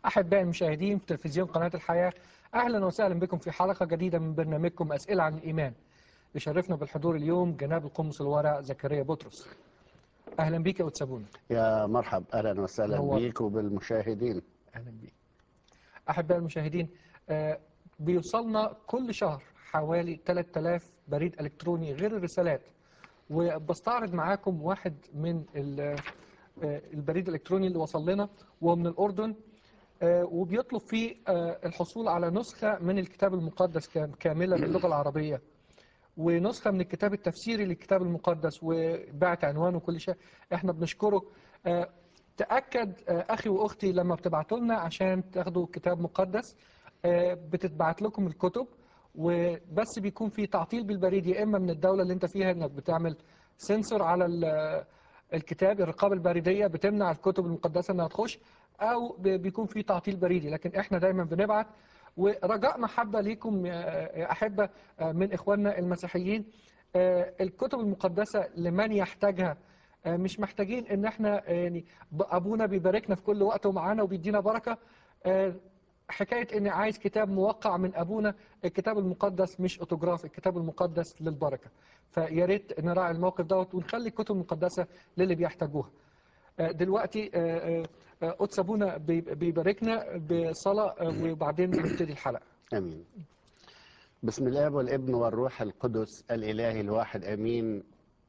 أحبائي المشاهدين في تلفزيون قناة الحياة أهلا وسهلا بكم في حلقة جديدة من برنامجكم أسئلة عن الإيمان يشرفنا بالحضور اليوم جناب القمص الورع زكريا بطرس أهلا بك يا أتسابونا يا مرحب اهلا وسهلا نور. بيك وبالمشاهدين أهلا بك أحبائي المشاهدين آه، بيوصلنا كل شهر حوالي 3000 بريد إلكتروني غير الرسالات وبستعرض معاكم واحد من ال- آه، البريد الإلكتروني اللي وصل لنا وهو من الأردن آه، وبيطلب فيه آه، الحصول على نسخة من الكتاب المقدس كام- كاملة باللغة العربية ونسخة من الكتاب التفسيري للكتاب المقدس وبعت عنوانه وكل شيء احنا بنشكره آه، تأكد آه، أخي وأختي لما بتبعتوا لنا عشان تاخدوا كتاب مقدس آه، بتتبعت لكم الكتب وبس بيكون في تعطيل بالبريد يا إما من الدولة اللي أنت فيها إنك بتعمل سنسور على ال- الكتاب الرقابة البريدية بتمنع الكتب المقدسة إنها تخش أو ب- بيكون في تعطيل بريدي لكن إحنا دايما بنبعت ورجاء محبة ليكم يا يا أحبة آه، من إخواننا المسيحيين آه، الكتب المقدسة لمن يحتاجها آه، مش محتاجين ان احنا آه، يعني ب- ابونا بيباركنا في كل وقت ومعانا وبيدينا بركه آه، حكايه ان عايز كتاب موقع من ابونا الكتاب المقدس مش اوتوجراف الكتاب المقدس للبركه فيا ريت نراعي الموقف دوت ونخلي الكتب المقدسه للي بيحتاجوها آه، دلوقتي آه، آه، آه، قدس ابونا بي- بيباركنا بصلاه آه، وبعدين نبتدي الحلقه امين بسم الله والابن والروح القدس الاله الواحد امين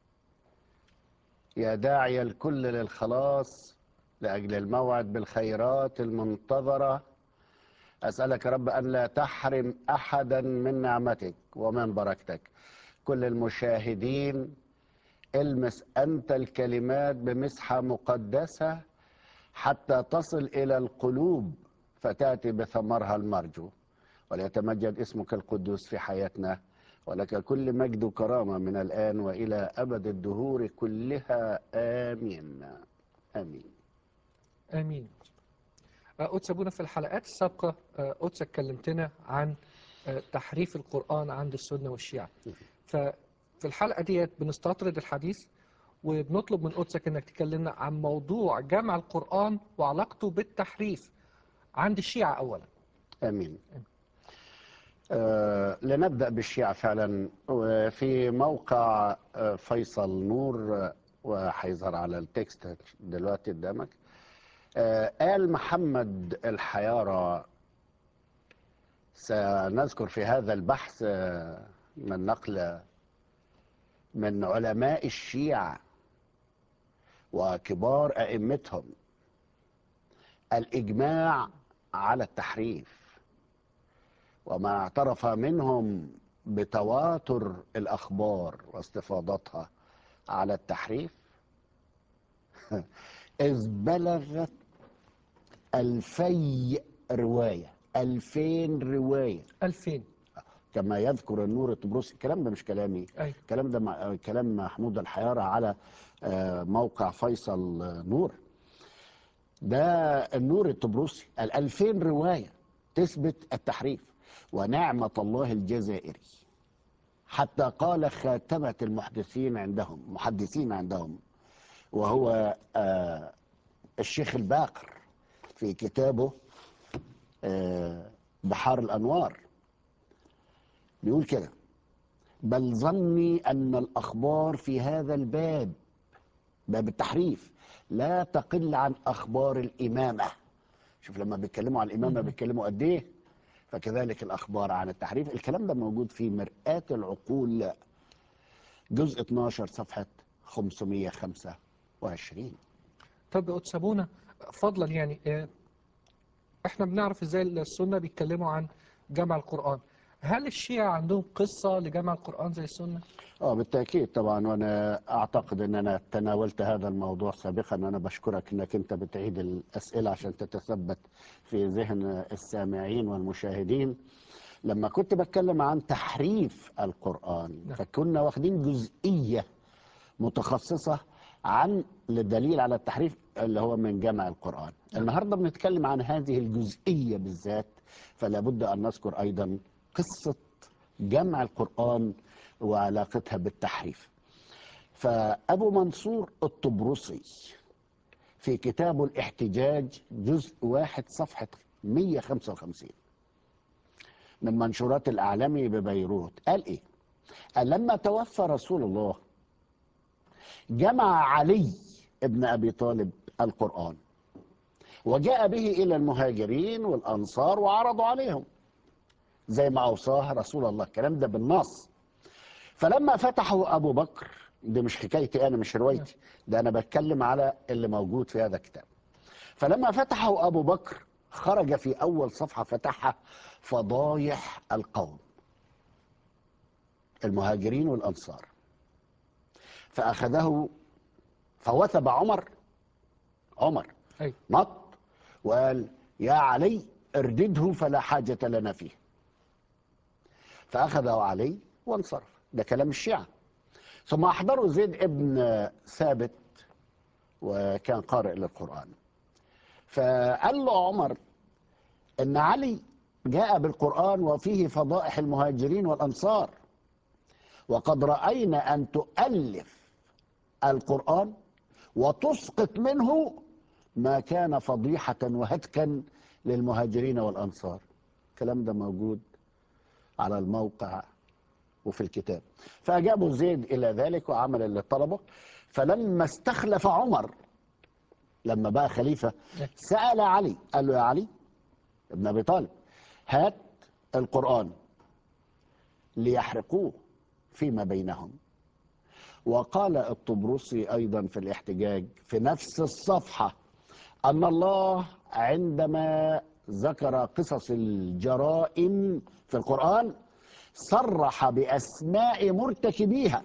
يا داعي الكل للخلاص لاجل الموعد بالخيرات المنتظره اسالك يا رب ان لا تحرم احدا من نعمتك ومن بركتك كل المشاهدين المس انت الكلمات بمسحه مقدسه حتى تصل الى القلوب فتاتي بثمرها المرجو وليتمجد اسمك القدوس في حياتنا ولك كل مجد وكرامه من الان والى ابد الدهور كلها امين امين امين آه، قدس ابونا في الحلقات السابقه آه، قدس اتكلمتنا عن آه، تحريف القران عند السنه والشيعه ففي الحلقه ديت بنستطرد الحديث وبنطلب من قدسك انك تكلمنا عن موضوع جمع القران وعلاقته بالتحريف عند الشيعه اولا امين آه لنبدا بالشيعة فعلا في موقع آه فيصل نور آه، وهيظهر على التكست دلوقتي قدامك آه قال محمد الحيارى سنذكر في هذا البحث آه من نقل من علماء الشيعة وكبار أئمتهم الإجماع على التحريف وما اعترف منهم بتواتر الأخبار واستفاضتها على التحريف إذ بلغت ألفي رواية ألفين رواية 2000 كما يذكر النور الطبرسي الكلام ده مش كلامي ايوه الكلام ده مع- كلام محمود الحيارة على آه، موقع فيصل آه، نور ده النور الطبرسي الألفين رواية تثبت التحريف ونعمة الله الجزائري حتى قال خاتمة المحدثين عندهم محدثين عندهم وهو آه، الشيخ الباقر في كتابه آه، بحار الأنوار بيقول كده بل ظني أن الأخبار في هذا الباب باب التحريف لا تقل عن أخبار الإمامة شوف لما بيتكلموا عن الإمامة مهم. بيتكلموا قد إيه فكذلك الأخبار عن التحريف الكلام ده موجود في مرآة العقول جزء 12 صفحة 525 طب يا قدس ابونا فضلا يعني آه، احنا بنعرف ازاي السنه بيتكلموا عن جمع القران هل الشيعة عندهم قصة لجمع القرآن زي السنة؟ اه بالتاكيد طبعا وانا اعتقد ان انا تناولت هذا الموضوع سابقا انا بشكرك انك انت بتعيد الاسئله عشان تتثبت في ذهن السامعين والمشاهدين لما كنت بتكلم عن تحريف القران نعم. فكنا واخدين جزئيه متخصصه عن للدليل على التحريف اللي هو من جمع القران نعم. النهارده بنتكلم عن هذه الجزئيه بالذات فلا بد ان نذكر ايضا قصه جمع القران وعلاقتها بالتحريف فأبو منصور الطبرسي في كتابه الاحتجاج جزء واحد صفحة 155 من منشورات الأعلامي ببيروت قال إيه قال لما توفى رسول الله جمع علي ابن أبي طالب القرآن وجاء به إلى المهاجرين والأنصار وعرضوا عليهم زي ما أوصاه رسول الله الكلام ده بالنص فلما فتحه أبو بكر دي مش حكايتي أنا مش روايتي ده أنا بتكلم على اللي موجود في هذا الكتاب فلما فتحه أبو بكر خرج في أول صفحة فتحها فضايح القوم المهاجرين والأنصار فأخذه فوثب عمر عمر أيوة. نط وقال يا علي اردده فلا حاجة لنا فيه فأخذه علي وانصرف ده كلام الشيعة ثم أحضروا زيد ابن ثابت وكان قارئ للقرآن فقال له عمر ان علي جاء بالقرآن وفيه فضائح المهاجرين والأنصار وقد رأينا أن تؤلف القرآن وتسقط منه ما كان فضيحة وهتكا للمهاجرين والأنصار الكلام ده موجود على الموقع وفي الكتاب فأجابوا زيد إلى ذلك وعمل اللي طلبه فلما استخلف عمر لما بقى خليفة سأل علي قال له يا علي ابن أبي طالب هات القرآن ليحرقوه فيما بينهم وقال الطبرسي أيضا في الاحتجاج في نفس الصفحة أن الله عندما ذكر قصص الجرائم في القرآن صرح بأسماء مرتكبيها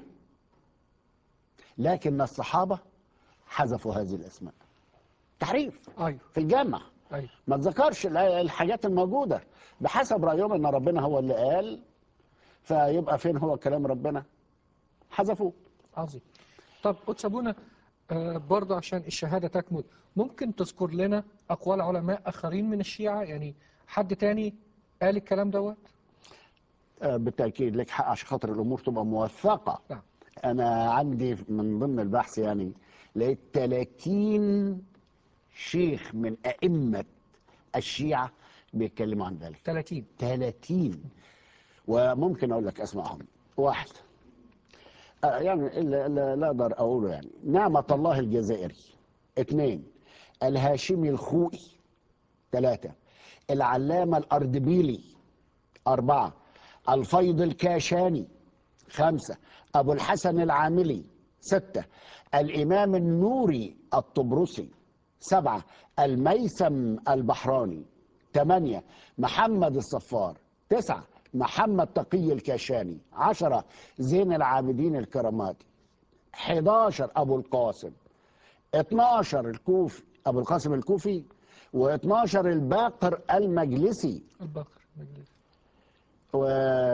لكن الصحابة حذفوا هذه الأسماء تحريف أيوة في الجامع أيوة ما تذكرش ال- الحاجات الموجودة بحسب رأيهم أن ربنا هو اللي قال فيبقى فين هو كلام ربنا حذفوه عظيم طب قدس أبونا آه، برضه عشان الشهادة تكمل ممكن تذكر لنا أقوال علماء آخرين من الشيعة يعني حد تاني قال الكلام دوت آه، بالتأكيد لك حق عشان خاطر الأمور تبقى موثقة نعم أنا عندي من ضمن البحث يعني لقيت 30 شيخ من أئمة الشيعة بيتكلموا عن ذلك 30 30 وممكن اقول لك اسمائهم واحد آه، يعني اللي اللي لا اقدر اقوله يعني نعمة الله الجزائري اثنين الهاشمي الخوئي ثلاثة العلامة الأردبيلي أربعة الفيض الكاشاني خمسة أبو الحسن العاملي ستة الإمام النوري الطبرسي سبعة الميسم البحراني ثمانية محمد الصفار تسعة محمد تقي الكاشاني عشرة زين العابدين الكراماتي 11 أبو القاسم 12 الكوفي أبو القاسم الكوفي و12 الباقر المجلسي البقر مجلس و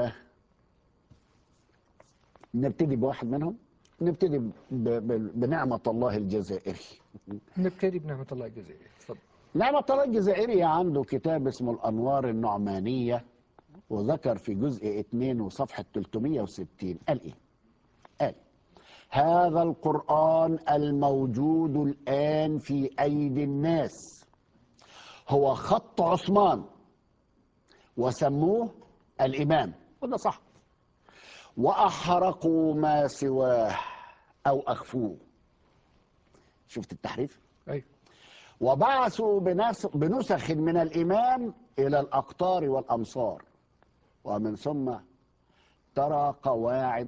نبتدي بواحد منهم نبتدي ب... ب... بنعمة الله الجزائري نبتدي بنعمة الله الجزائري اتفضل نعمة الله الجزائري عنده كتاب اسمه الأنوار النعمانية وذكر في جزء 2 وصفحة 360 قال إيه؟ قال هذا القرآن الموجود الآن في أيدي الناس هو خط عثمان وسموه الإمام وده صح وأحرقوا ما سواه أو أخفوه شفت التحريف؟ أيوة وبعثوا بنس- بنسخ من الإمام إلى الأقطار والأمصار ومن ثم ترى قواعد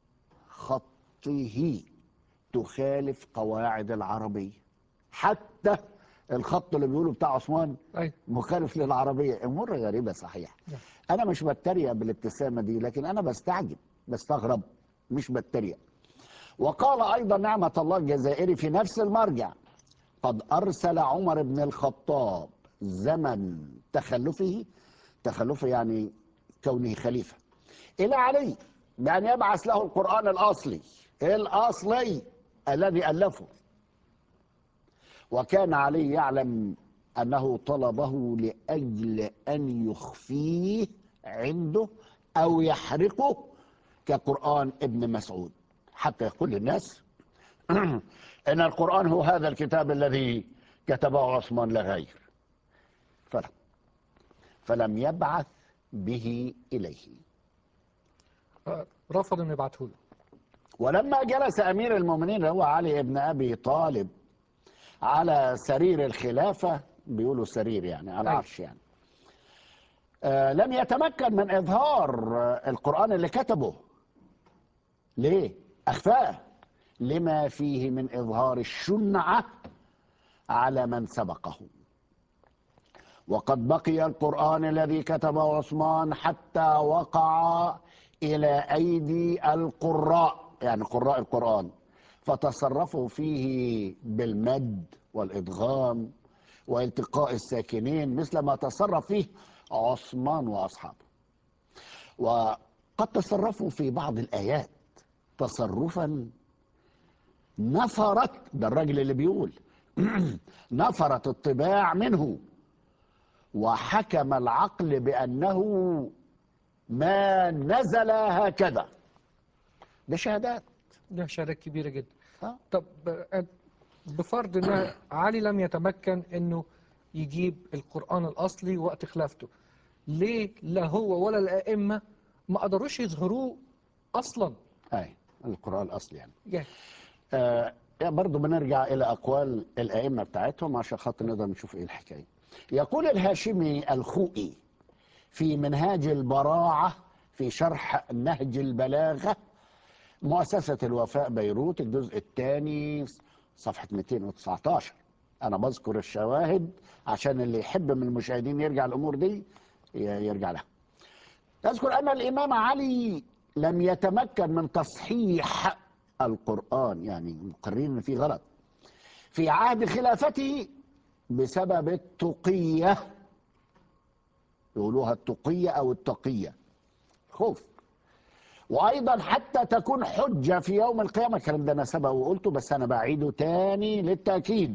خطه تخالف قواعد العربية حتى الخط اللي بيقولوا بتاع عثمان أيوة مخالف للعربية أمور غريبة صحيح نعم. أنا مش بتريق بالابتسامة دي لكن أنا بستعجب بستغرب مش بتريق وقال أيضا نعمة الله الجزائري في نفس المرجع قد أرسل عمر بن الخطاب زمن تخلفه تخلفه يعني كونه خليفة إلى علي بأن يبعث له القرآن الأصلي الأصلي الذي ألفه وكان علي يعلم أنه طلبه لأجل أن يخفيه عنده أو يحرقه كقرآن ابن مسعود حتى يقول للناس إن القرآن هو هذا الكتاب الذي كتبه عثمان لا غير فلا فلم يبعث به إليه آه، رفض انه يبعته له ولما جلس أمير المؤمنين اللي هو علي بن أبي طالب على سرير الخلافة بيقولوا سرير يعني على أيوة. عرش يعني آه لم يتمكن من إظهار آه، القرآن اللي كتبه ليه؟ أخفاه لما فيه من إظهار الشنعة على من سبقه وقد بقي القرآن الذي كتبه عثمان حتى وقع إلى أيدي القراء يعني قراء القرآن فتصرفوا فيه بالمد والإدغام والتقاء الساكنين مثل ما تصرف فيه عثمان وأصحابه وقد تصرفوا في بعض الآيات تصرفا نفرت ده الراجل اللي بيقول نفرت الطباع منه وحكم العقل بأنه ما نزل هكذا ده شهادات ده شهادات كبيرة جدا آه. طب آه، بفرض ان علي لم يتمكن انه يجيب القرآن الأصلي وقت خلافته ليه لا هو ولا الأئمة ما قدروش يظهروه أصلا أي القرآن الأصلي يعني يعني آه يعني برضه بنرجع إلى أقوال الأئمة بتاعتهم عشان خاطر نقدر نشوف إيه الحكاية يقول الهاشمي الخوئي في منهاج البراعة في شرح نهج البلاغة مؤسسة الوفاء بيروت الجزء الثاني صفحة 219 أنا بذكر الشواهد عشان اللي يحب من المشاهدين يرجع الأمور دي ي- يرجع لها تذكر أن الإمام علي لم يتمكن من تصحيح القرآن يعني مقررين إن في غلط في عهد خلافته بسبب التقية يقولوها التقية أو التقية خوف وأيضا حتى تكون حجة في يوم القيامة الكلام ده أنا سبق وقلته بس أنا بعيده تاني للتأكيد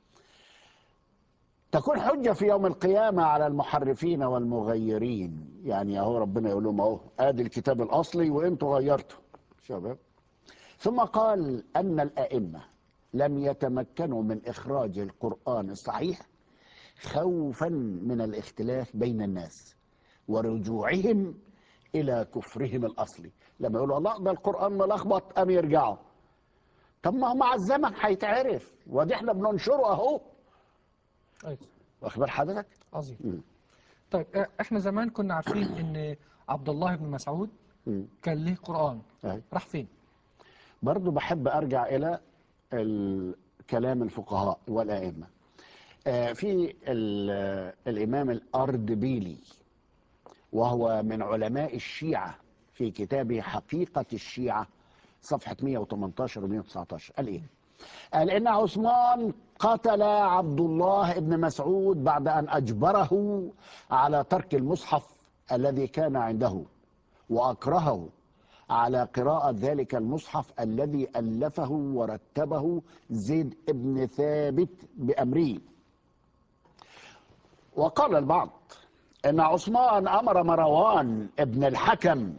تكون حجة في يوم القيامة على المحرفين والمغيرين يعني اهو ربنا يقول لهم اهو ادي الكتاب الاصلي وانتوا غيرتوا شباب ثم قال ان الائمة لم يتمكنوا من اخراج القرآن الصحيح خوفا من الاختلاف بين الناس ورجوعهم الى كفرهم الاصلي لما يقولوا الله ده القرآن ملخبط قام يرجعوا طب ما هو مع الزمن هيتعرف ودي احنا بننشره اهو أيوة. واخد بال حضرتك؟ عظيم مم. طيب آه، احنا زمان كنا عارفين ان عبد الله بن مسعود مم. كان ليه قرآن أهي. راح فين برضو بحب أرجع إلى ال- كلام الفقهاء والأئمة آه، في ال- الإمام الأردبيلي وهو من علماء الشيعة في كتابه حقيقة الشيعة صفحة 118 و 119 قال إيه؟ قال إن عثمان قتل عبد الله بن مسعود بعد أن أجبره على ترك المصحف الذي كان عنده وأكرهه على قراءة ذلك المصحف الذي ألفه ورتبه زيد بن ثابت بأمره وقال البعض أن عثمان أمر مروان ابن الحكم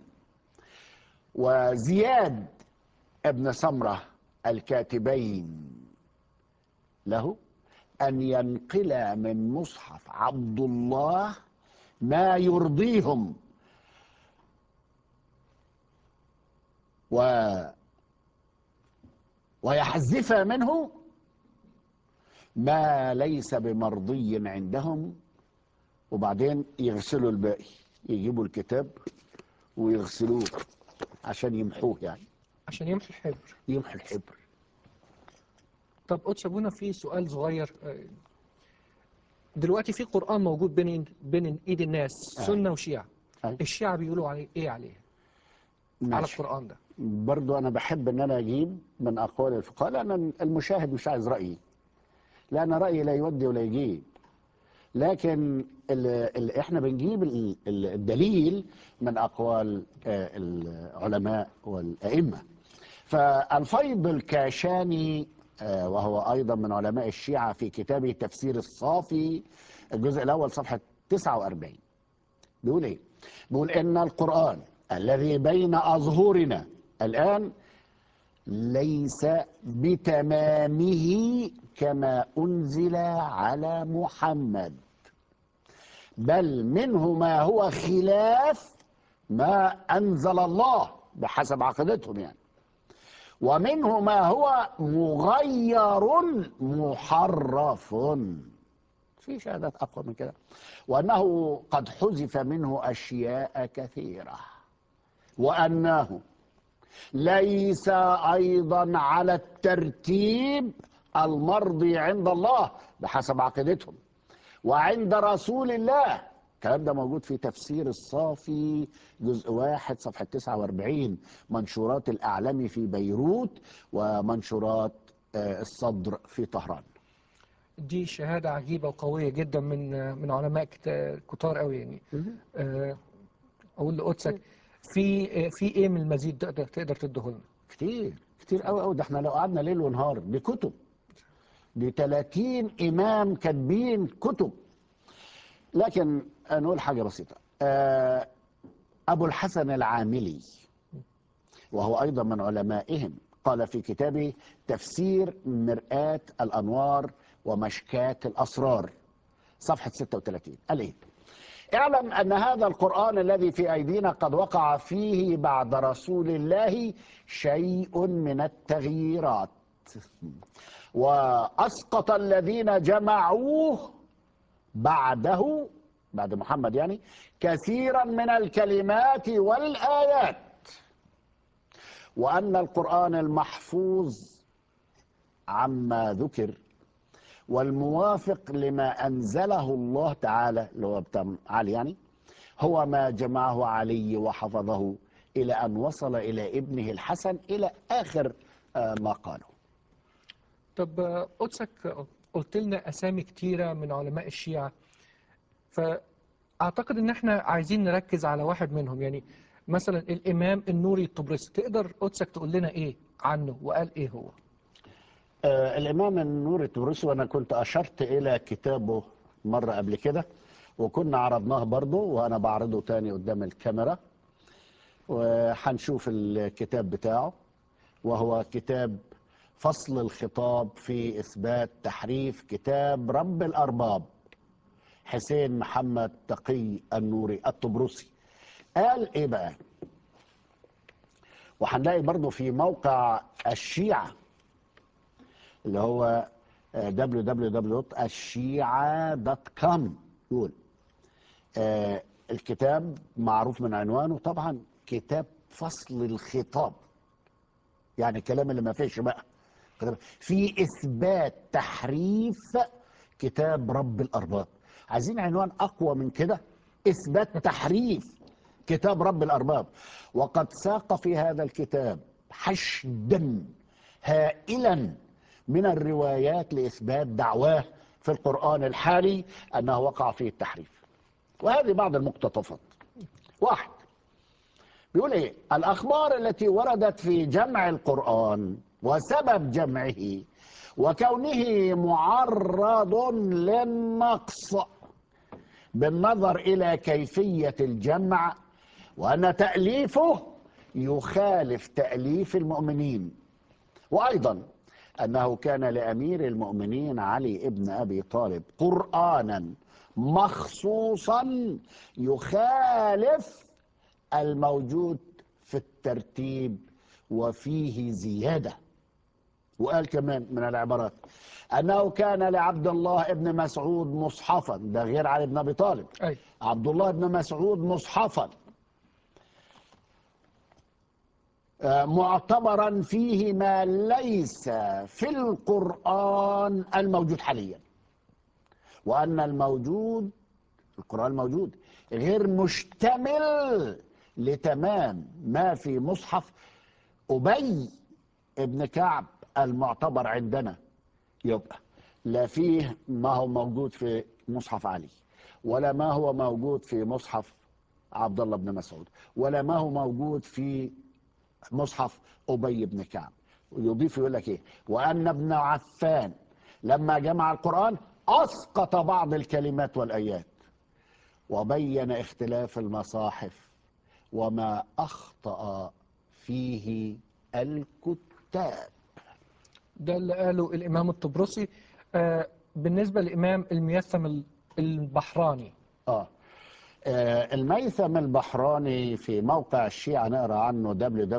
وزياد ابن سمرة الكاتبين له أن ينقل من مصحف عبد الله ما يرضيهم و ويحذف منه ما ليس بمرضي عندهم وبعدين يغسلوا الباقي يجيبوا الكتاب ويغسلوه عشان يمحوه يعني عشان يمحي الحبر يمحوا الحبر طب قدس ابونا في سؤال صغير آه، دلوقتي في قرآن موجود بين بين ايد الناس أي. سنة وشيعة أي. الشيعة بيقولوا عليه ايه عليه على ماشي. القرآن ده برضو أنا بحب إن أنا أجيب من أقوال الفقهاء لأن المشاهد مش عايز رأيي لأن رأيي لا يودي ولا يجيب لكن اللي اللي احنا بنجيب ال- ال- الدليل من أقوال آه، العلماء والأئمة فالفيض الكاشاني آه، وهو أيضا من علماء الشيعة في كتابه تفسير الصافي الجزء الأول صفحة 49 بيقول ايه بيقول ان القرآن الذي بين أظهرنا الآن ليس بتمامه كما أنزل على محمد بل منه ما هو خلاف ما أنزل الله بحسب عقيدتهم يعني ومنه ما هو مغير محرف في شهادات أقوى من كده وأنه قد حذف منه أشياء كثيرة وأنه ليس أيضا على الترتيب المرضي عند الله بحسب عقيدتهم وعند رسول الله الكلام ده موجود في تفسير الصافي جزء واحد صفحة 49 منشورات الأعلامي في بيروت ومنشورات آه، الصدر في طهران دي شهادة عجيبة وقوية جدا من من علماء كت- كتار قوي يعني آه، أقول لقدسك في آه، في إيه من المزيد تقدر تقدر تديه لنا؟ كتير كتير قوي قوي ده احنا لو قعدنا ليل ونهار دي كتب دي 30 إمام كاتبين كتب لكن نقول حاجة بسيطة آه، أبو الحسن العاملي وهو أيضا من علمائهم قال في كتابه تفسير مرآة الأنوار ومشكات الأسرار صفحة 36 قال إيه اعلم أن هذا القرآن الذي في أيدينا قد وقع فيه بعد رسول الله شيء من التغييرات وأسقط الذين جمعوه بعده بعد محمد يعني كثيرا من الكلمات والآيات وأن القرآن المحفوظ عما ذكر والموافق لما أنزله الله تعالى اللي هو بتاع علي يعني هو ما جمعه علي وحفظه إلى أن وصل إلى ابنه الحسن إلى آخر آه، ما قاله طب آه، قدسك آه، قلت لنا أسامي كتيرة من علماء الشيعة فأعتقد إن إحنا عايزين نركز على واحد منهم يعني مثلا الإمام النوري الطبرسي تقدر قدسك تقول لنا إيه عنه وقال إيه هو؟ آه، الإمام النور التورسي وأنا كنت أشرت إلى كتابه مرة قبل كده وكنا عرضناه برضه وأنا بعرضه تاني قدام الكاميرا وهنشوف الكتاب بتاعه وهو كتاب فصل الخطاب في إثبات تحريف كتاب رب الأرباب حسين محمد تقي النوري الطبرسي قال إيه بقى وهنلاقي برضه في موقع الشيعة اللي هو www.الشيعة.com يقول آه، الكتاب معروف من عنوانه طبعا كتاب فصل الخطاب يعني الكلام اللي ما فيش بقى في إثبات تحريف كتاب رب الأرباب عايزين عنوان أقوى من كده إثبات تحريف كتاب رب الأرباب وقد ساق في هذا الكتاب حشدا هائلا من الروايات لإثبات دعواه في القرآن الحالي أنه وقع فيه التحريف وهذه بعض المقتطفات واحد بيقول ايه الاخبار التي وردت في جمع القران وسبب جمعه وكونه معرض للنقص بالنظر الى كيفيه الجمع وان تاليفه يخالف تاليف المؤمنين وايضا انه كان لامير المؤمنين علي ابن ابي طالب قرانا مخصوصا يخالف الموجود في الترتيب وفيه زيادة وقال كمان من العبارات أنه كان لعبد الله ابن مسعود مصحفا ده غير علي بن أبي طالب أي عبد الله بن مسعود مصحفا آه، معتبرا فيه ما ليس في القرآن الموجود حاليا وأن الموجود القرآن الموجود غير مشتمل لتمام ما في مصحف أبي ابن كعب المعتبر عندنا يبقى لا فيه ما هو موجود في مصحف علي ولا ما هو موجود في مصحف عبد الله بن مسعود ولا ما هو موجود في مصحف أبي بن كعب ويضيف يقول لك إيه وأن ابن عفان لما جمع القرآن أسقط بعض الكلمات والآيات وبين اختلاف المصاحف وما أخطأ فيه الكتاب ده اللي قاله الإمام الطبرسي آه بالنسبة للإمام الميثم ال- البحراني آه. آه الميثم البحراني في موقع الشيعة نقرا عنه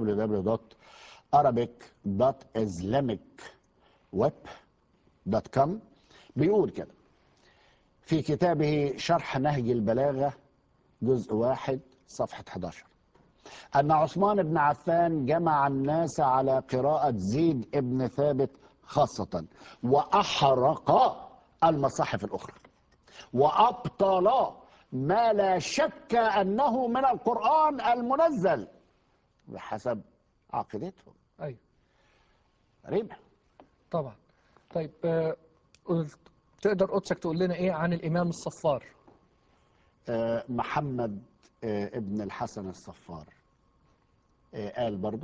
www.arabicislamicweb.com بيقول كده في كتابه شرح نهج البلاغة جزء واحد صفحة 11 أن عثمان بن عفان جمع الناس على قراءة زيد ابن ثابت خاصة وأحرق المصاحف الأخرى وأبطل ما لا شك أنه من القرآن المنزل بحسب عقيدتهم أيوه غريبة طبعا طيب آه، قلت- تقدر قدسك تقول لنا إيه عن الإمام الصفار آه، محمد آه، ابن الحسن الصفار آه، قال برضو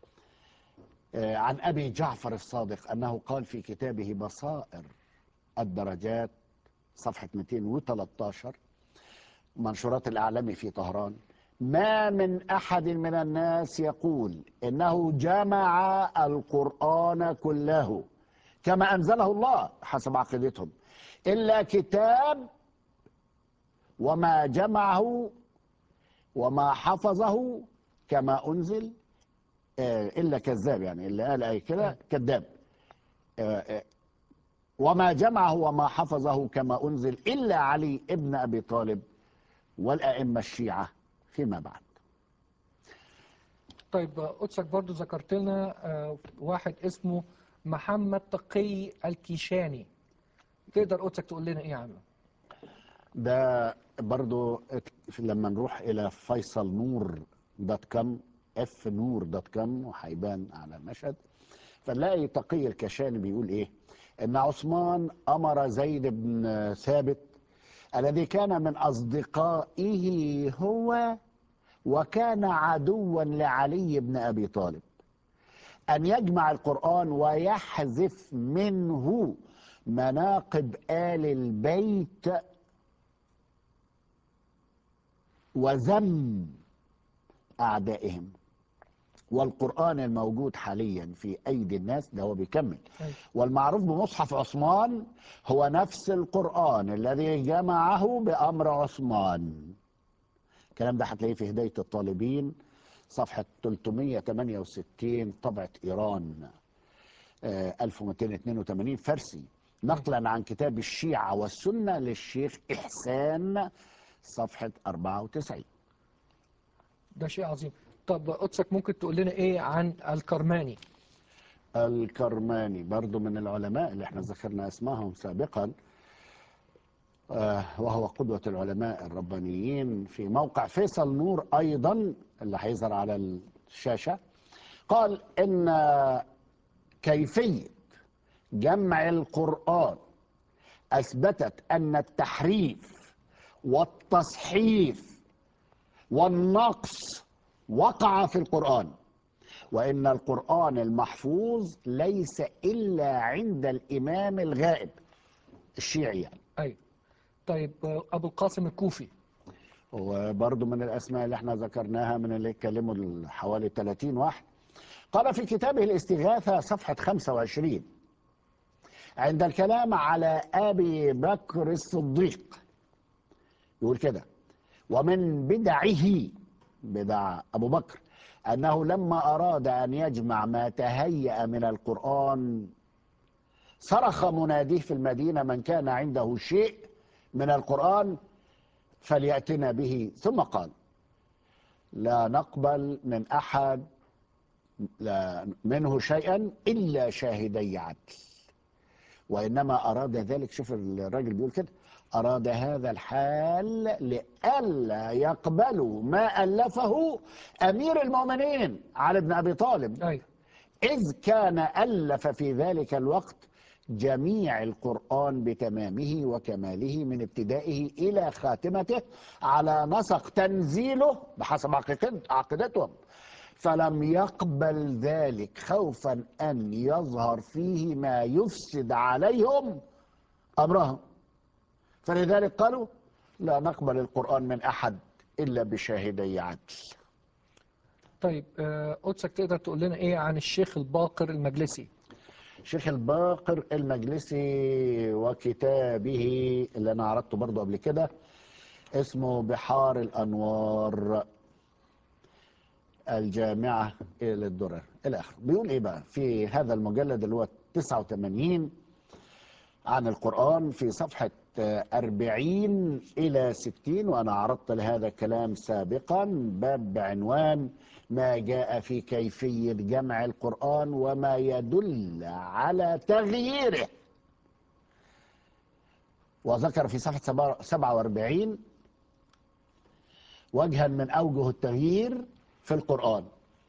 آه، عن أبي جعفر الصادق أنه قال في كتابه بصائر الدرجات صفحة 213 منشورات الأعلامي في طهران ما من أحد من الناس يقول إنه جمع القرآن كله كما أنزله الله حسب عقيدتهم إلا كتاب وما جمعه وما حفظه كما أنزل آه، إلا كذاب يعني اللي قال أي كده كذاب آه، آه، وما جمعه وما حفظه كما أنزل إلا علي ابن أبي طالب والأئمة الشيعة فيما بعد طيب آه، قدسك برضو ذكرت لنا آه، واحد اسمه محمد تقي الكيشاني تقدر قدسك تقول لنا إيه عنه ده برضو لما نروح إلى فيصل نور دوت كوم اف نور دوت كوم وهيبان على المشهد فنلاقي تقي الكشاني بيقول ايه ان عثمان امر زيد بن ثابت الذي كان من اصدقائه هو وكان عدوا لعلي بن ابي طالب ان يجمع القران ويحذف منه مناقب ال البيت وذم اعدائهم والقرآن الموجود حاليا في أيدي الناس ده هو بيكمل أيوة. والمعروف بمصحف عثمان هو نفس القرآن الذي جمعه بأمر عثمان الكلام ده هتلاقيه في هداية الطالبين صفحة 368 طبعة إيران آه، 1282 فرسي نقلا عن كتاب الشيعة والسنة للشيخ إحسان صفحة 94 ده شيء عظيم طب قدسك ممكن تقول لنا إيه عن الكرماني الكرماني برضو من العلماء اللي احنا ذكرنا اسمائهم سابقا آه، وهو قدوة العلماء الربانيين في موقع فيصل نور أيضا اللي هيظهر على الشاشة قال إن كيفية جمع القرآن أثبتت أن التحريف والتصحيف والنقص وقع في القرآن وإن القرآن المحفوظ ليس إلا عند الإمام الغائب الشيعي يعني أيوه طيب آه، أبو القاسم الكوفي وبرضه من الأسماء اللي احنا ذكرناها من اللي اتكلموا حوالي 30 واحد قال في كتابه الاستغاثة صفحة 25 عند الكلام على أبي بكر الصديق يقول كده ومن بدعه بدع أبو بكر أنه لما أراد أن يجمع ما تهيأ من القرآن صرخ مناديه في المدينة من كان عنده شيء من القرآن فليأتنا به ثم قال لا نقبل من أحد لا منه شيئا إلا شاهدي عدل وإنما أراد ذلك شوف الراجل بيقول كده أراد هذا الحال لئلا يقبلوا ما ألفه أمير المؤمنين علي بن أبي طالب أيوه إذ كان ألف في ذلك الوقت جميع القرآن بتمامه وكماله من ابتدائه إلى خاتمته على نسق تنزيله بحسب عقيدت- عقيدتهم فلم يقبل ذلك خوفا أن يظهر فيه ما يفسد عليهم أمرهم فلذلك قالوا لا نقبل القرآن من أحد إلا بشاهدي عدل طيب آه، قدسك تقدر تقول لنا إيه عن الشيخ الباقر المجلسي شيخ الباقر المجلسي وكتابه اللي انا عرضته برضه قبل كده اسمه بحار الأنوار الجامعة للدرر إلى آخره بيقول إيه بقى في هذا المجلد اللي هو 89 عن القرآن في صفحة آه، 40 إلى 60 وأنا عرضت لهذا الكلام سابقا باب بعنوان ما جاء في كيفية جمع القرآن وما يدل على تغييره وذكر في صفحة سبعة- 47 وجها من أوجه التغيير في القرآن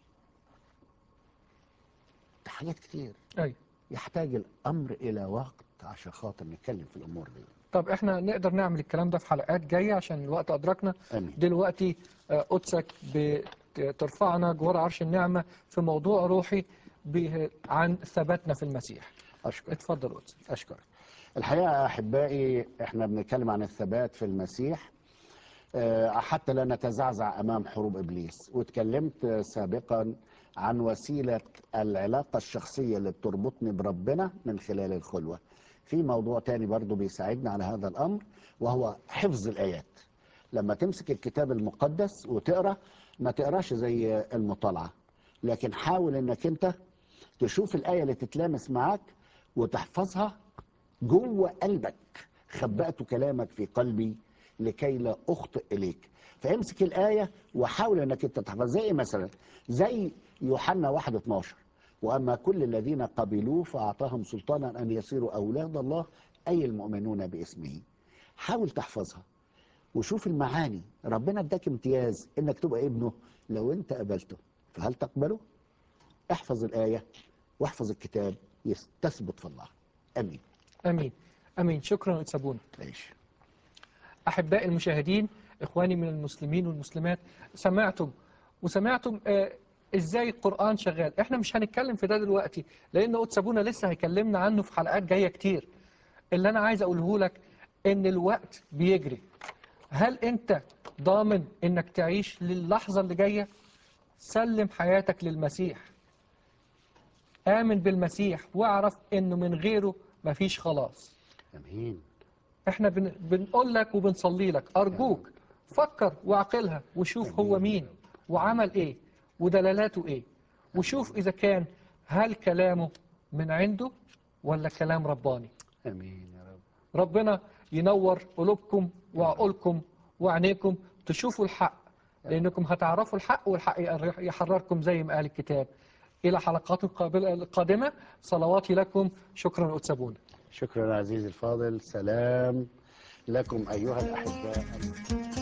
ده حاجات كتير أيوة يحتاج الأمر إلى وقت عشان خاطر نتكلم في الأمور دي طب احنا نقدر نعمل الكلام ده في حلقات جاية عشان الوقت أدركنا آمين دلوقتي آه، قدسك بترفعنا جوار عرش النعمة في موضوع روحي به- عن ثباتنا في المسيح أشكر اتفضل قدسك أشكر الحقيقة أحبائي إحنا بنتكلم عن الثبات في المسيح آه، حتى لا نتزعزع أمام حروب إبليس واتكلمت آه، سابقا عن وسيلة العلاقة الشخصية اللي بتربطني بربنا من خلال الخلوة في موضوع تاني برضو بيساعدنا على هذا الأمر وهو حفظ الآيات لما تمسك الكتاب المقدس وتقرأ ما تقراش زي المطالعة لكن حاول انك انت تشوف الآية اللي تتلامس معاك وتحفظها جوه قلبك خبأت كلامك في قلبي لكي لا أخطئ إليك فامسك الآية وحاول أنك أنت تحفظ زي إيه مثلا زي يوحنا 1 12 وأما كل الذين قبلوه فأعطاهم سلطانا أن يصيروا أولاد الله أي المؤمنون باسمه حاول تحفظها وشوف المعاني ربنا اداك امتياز انك تبقى ابنه لو انت قبلته فهل تقبله احفظ الآية واحفظ الكتاب يس- تثبت في الله امين أمين أمين شكرا أتسابونا ماشي أحبائي المشاهدين إخواني من المسلمين والمسلمات سمعتم وسمعتم آه إزاي القرآن شغال إحنا مش هنتكلم في ده دلوقتي لأن أتسابونا لسه هيكلمنا عنه في حلقات جاية كتير اللي أنا عايز أقوله لك إن الوقت بيجري هل أنت ضامن إنك تعيش للحظة اللي جاية سلم حياتك للمسيح آمن بالمسيح واعرف إنه من غيره مفيش خلاص امين احنا بن... بنقول لك وبنصلي لك ارجوك فكر واعقلها وشوف هو مين وعمل ايه ودلالاته ايه وشوف اذا كان هل كلامه من عنده ولا كلام رباني امين يا رب ربنا ينور قلوبكم وعقولكم وعينيكم تشوفوا الحق لانكم هتعرفوا الحق والحق يحرركم زي ما قال الكتاب الى حلقات قابلة- القادمه صلواتي لكم شكرا أتسابون شكرا عزيزي الفاضل سلام لكم ايها الاحباء